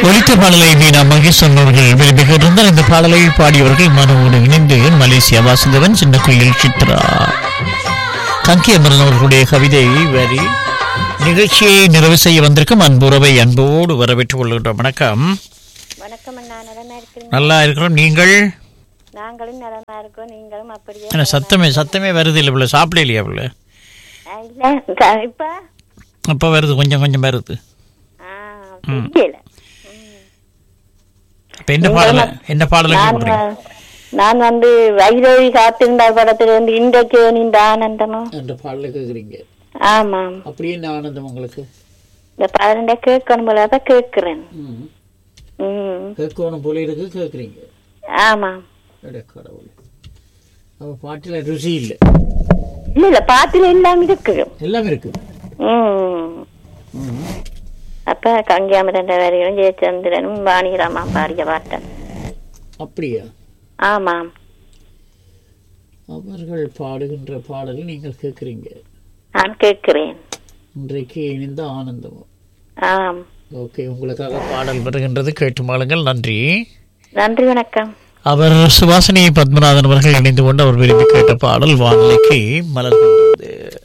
ஒலித்த பாடலை மீனா மகேஸ்வரன் அவர்கள் விரும்பி கேட்டிருந்தார் இந்த பாடலை பாடியவர்கள் மனுவோடு இணைந்து மலேசியா வாசுதவன் சின்ன குயில் சித்ரா கங்கி அமரன் அவர்களுடைய கவிதை வரி நிகழ்ச்சியை நிறைவு செய்ய வந்திருக்கும் அன்புறவை அன்போடு வரவேற்றுக் கொள்கின்றோம் வணக்கம் வணக்கம் அண்ணா நலமா இருக்கிறீங்க நல்லா இருக்கிறோம் நீங்கள் நாங்களும் நலமா இருக்கோம் நீங்களும் அப்படியே என்ன சத்தமே சத்தமே வருது இல்லை இவ்வளோ சாப்பிடலையா இவ்வளோ ஆ, இல்ல க- இப்ப அப்போ வருது கொஞ்சம் கொஞ்சம் வருது ஆ, தெரியல இப்போ என்ன பாடலை என்ன பாடலை நான் கூப்பிடுறீங்க வ- நான் வந்து வைரவி காத்திருந்தார் படத்துல வந்து இன்றைக்கு இந்த ஆனந்தமும் என்ற பாடலை கேட்குறீங்க ஆமாம் அப்படியே என்ன ஆனந்தம் உங்களுக்கு இந்த பதினெண்ட கேட்கணும் போல தான் கேட்கிறேன் ம் ம் கேட்கணும் போல இருக்கு கேட்குறீங்க ஆமாம் அட கடவுளே அப்போ பாட்டில் ருசி இல்லை இல்ல இல்ல பாத்துல எல்லாம் இருக்கு எல்லாம் இருக்கு ம் அப்ப கங்கியாமரண்ட வரையும் ஜெயச்சந்திரனும் வாணிராமா பாடிய பாட்டன் அப்படியா ஆமாம் அவர்கள் பாடுகின்ற பாடலை நீங்கள் கேட்குறீங்க நான் கேட்கிறேன் இன்றைக்கு இணைந்த ஆனந்தம் ஆம் ஓகே உங்களுக்காக பாடல் வருகின்றது கேட்டு மாளுங்கள் நன்றி நன்றி வணக்கம் அவர் சுவாசினி பத்மநாதன் அவர்கள் இணைந்து கொண்டு அவர் விரும்பி கேட்ட பாடல் வானிலைக்கு மலர்கின்றது